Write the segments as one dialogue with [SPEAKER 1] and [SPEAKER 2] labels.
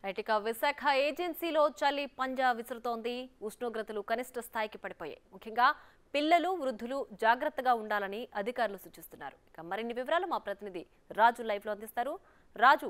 [SPEAKER 1] right ఇక విశాఖ ఏజెన్సీలో చలి పంజా విసురుతోంది ఉష్ణోగ్రతలు కనిష్ట స్థాయికి పడిపోయాయి ముఖ్యంగా పిల్లలు వృద్ధులు జాగ్రత్తగా ఉండాలని అధికారులు సూచిస్తున్నారు ఇక మరిన్ని వివరాలు మా ప్రతినిధి రాజు లైవ్ లో అందిస్తారు రాజు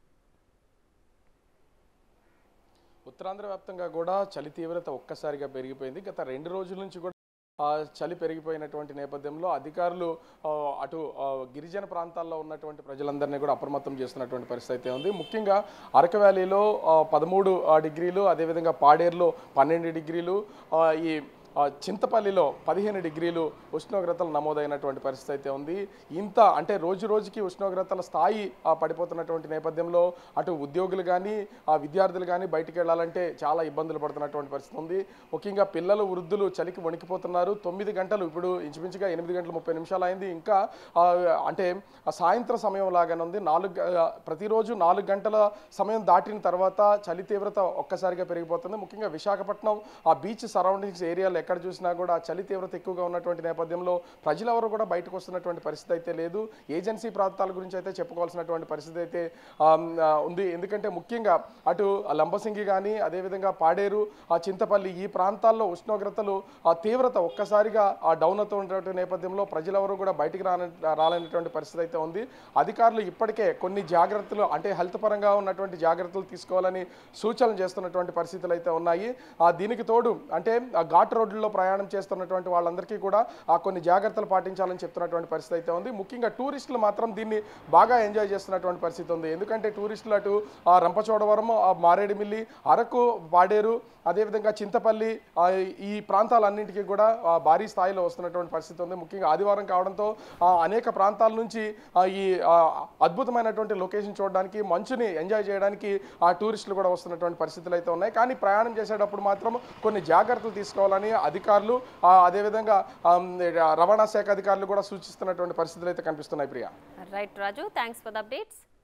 [SPEAKER 2] ఉత్తరాంధ్ర వ్యాప్తంగా కూడా చలి తీవ్రత ఒక్కసారిగా పెరిగిపోయింది గత రెండు రోజుల నుంచి కూడా ఆ, చలి పెరిగిపోయినటువంటి నేపథ్యంలో అధికారులు ఆ, అటు ఆ, గిరిజన ప్రాంతాల్లో ఉన్నటువంటి ప్రజలందరినీ కూడా అప్రమత్తం చేస్తున్నటువంటి పరిస్థితి అయితే ఉంది ముఖ్యంగా అరకు వ్యాలీలో ఆ, పదమూడు ఆ, డిగ్రీలు అదేవిధంగా పాడేరులో పన్నెండు డిగ్రీలు ఆ, ఈ ఆ, చింతపల్లిలో పదిహేను డిగ్రీలు ఉష్ణోగ్రతలు నమోదైనటువంటి పరిస్థితి అయితే ఉంది ఇంత అంటే రోజు రోజుకి ఉష్ణోగ్రతల స్థాయి ఆ, పడిపోతున్నటువంటి నేపథ్యంలో అటు ఉద్యోగులు కానీ ఆ విద్యార్థులు కానీ బయటికి వెళ్ళాలంటే చాలా ఇబ్బందులు పడుతున్నటువంటి పరిస్థితి ఉంది ముఖ్యంగా పిల్లలు వృద్ధులు చలికి వణికిపోతున్నారు తొమ్మిది గంటలు ఇప్పుడు ఇంచుమించుగా ఎనిమిది గంటల ముప్పై నిమిషాలు అయింది ఇంకా ఆ, అంటే ఆ సాయంత్రం సమయం లాగానే ఉంది నాలుగు గ- ప్రతిరోజు నాలుగు గంటల సమయం దాటిన తర్వాత చలి తీవ్రత ఒక్కసారిగా పెరిగిపోతుంది ముఖ్యంగా విశాఖపట్నం ఆ బీచ్ సరౌండింగ్స్ ఏరియాలో ఎక్కడ చూసినా కూడా ఆ చలి తీవ్రత ఎక్కువగా ఉన్నటువంటి నేపథ్యంలో ప్రజలెవరు కూడా బయటకు వస్తున్నటువంటి పరిస్థితి అయితే లేదు ఏజెన్సీ ప్రాంతాల గురించి అయితే చెప్పుకోవాల్సినటువంటి పరిస్థితి అయితే ఆమ్, ఆ, ఉంది ఎందుకంటే ముఖ్యంగా అటు లంబసింగి కానీ అదేవిధంగా పాడేరు ఆ చింతపల్లి ఈ ప్రాంతాల్లో ఉష్ణోగ్రతలు ఆ తీవ్రత ఒక్కసారిగా ఆ డౌన్ అవుతూ ఉన్నటువంటి నేపథ్యంలో ప్రజలెవరూ కూడా బయటికి రాన రాలేనటువంటి పరిస్థితి అయితే ఉంది అధికారులు ఇప్పటికే కొన్ని జాగ్రత్తలు అంటే హెల్త్ పరంగా ఉన్నటువంటి జాగ్రత్తలు తీసుకోవాలని సూచనలు చేస్తున్నటువంటి పరిస్థితులు అయితే ఉన్నాయి ఆ దీనికి తోడు అంటే ఆ ఘాట్ రోడ్లలో ప్రయాణం చేస్తున్నటువంటి వాళ్ళందరికీ కూడా ఆ కొన్ని జాగ్రత్తలు పాటించాలని చెప్తున్నటువంటి పరిస్థితి అయితే ఉంది ముఖ్యంగా టూరిస్టులు మాత్రం దీన్ని బాగా ఎంజాయ్ చేస్తున్నటువంటి పరిస్థితి ఉంది ఎందుకంటే టూరిస్టులు అటు ఆ రంపచోడవరం ఆ మారేడుమిల్లి అరకు పాడేరు అదేవిధంగా చింతపల్లి ఆ, ఈ ప్రాంతాలన్నింటికీ కూడా ఆ, భారీ స్థాయిలో వస్తున్నటువంటి పరిస్థితి ఉంది ముఖ్యంగా ఆదివారం కావడంతో ఆ, అనేక ప్రాంతాల నుంచి ఆ, ఈ ఆ, అద్భుతమైనటువంటి లొకేషన్ చూడడానికి మంచుని ఎంజాయ్ చేయడానికి ఆ టూరిస్టులు కూడా వస్తున్నటువంటి పరిస్థితులు అయితే ఉన్నాయి కానీ ప్రయాణం చేసేటప్పుడు మాత్రం కొన్ని జాగ్రత్తలు తీసుకోవాలని అధికారులు ఆ, అదేవిధంగా ఆ, రవాణా శాఖ అధికారులు కూడా సూచిస్తున్నటువంటి పరిస్థితులు అయితే కనిపిస్తున్నాయి Priya
[SPEAKER 1] right Raju thanks for the updates